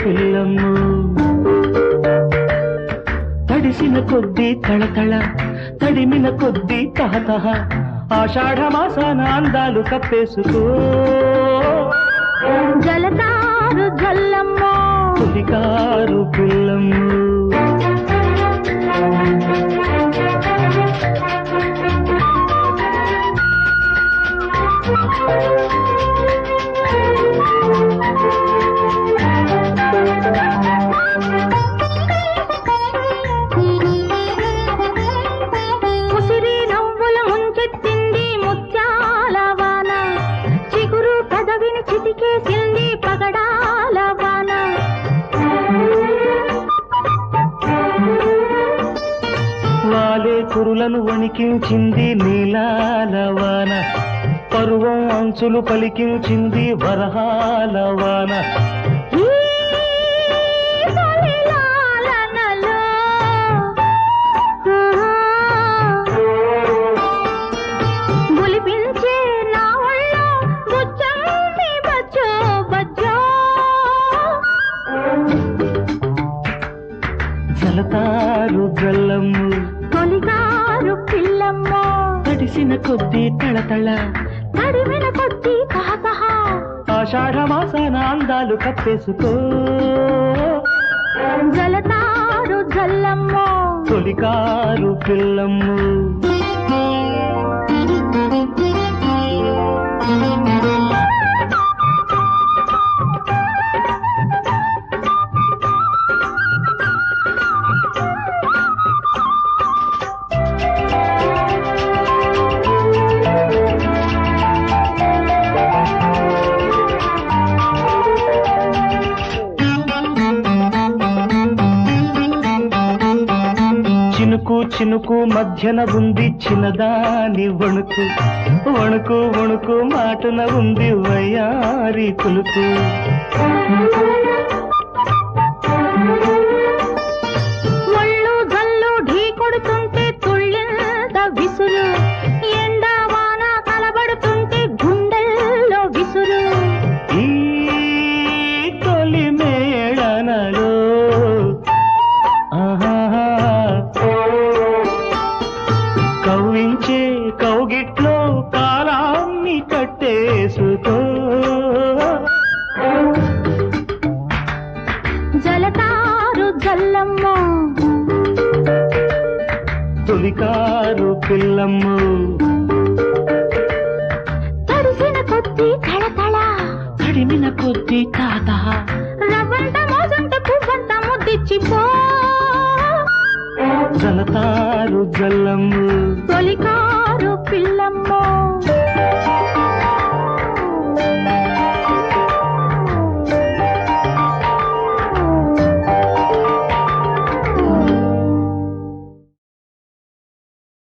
పిల్లము తడిసిన కొద్దీ తళతళ తడిమిన కొద్దీ తహతహ ఆషాఢ మాసాన అందాలు కప్పేసుకో జలతారు జల్లమ్మో తొలికారు పిల్లము ఉసిరి నవ్వుల ముంచెత్తింది ముత్యాల వాన చిగురు కదవిని చిటికేసింది పగడాల వాన వాలే కురులను వణికించింది నీలాల వాన పరువం అంచులు పలికించింది వరహాల వాన ఈ తొలిలాలనలో గులిపించే నా ఒళ్ళో బుచ్చమ్మి బచ్చో బచ్చో జలతారు జల్లము తొలిగారు పిల్లమ్మో తడిసిన కొద్దీ తళతళ తడిమిన కొద్ది కహకహ ఆషాఢ మాసాన అందాలు కప్పేసుకో జలతారు జల్లమ్మో తొలికారు పిల్లము చినుకు చినుకు మధ్యన ఉంది చిన్నదాని వణుకు వణుకు వణుకు మాటున ఉంది వయ్యారి కులుకు ఒళ్ళు జల్లు ఢీ కొడుతుంటే తుళ్ళింత విసురు ఎండ వాన కలబడుతుంటే గుండెల్లో విసురు ఈ తొలి మేళనలో ఆహాహా. కవ్వించే కౌగిట్లో కాలాన్ని కట్టేసుకో జలతారు జల్లమ్మో తొలికారు పిల్లమ్ము తడిసిన కొద్ది తళతళ తడిమిన కొద్ది తాత రవ్వంత మోజంత పువ్వంత ముద్దిచ్చిపో జలతారు జల్లమ్ము తొలికారు పిల్లమ్మో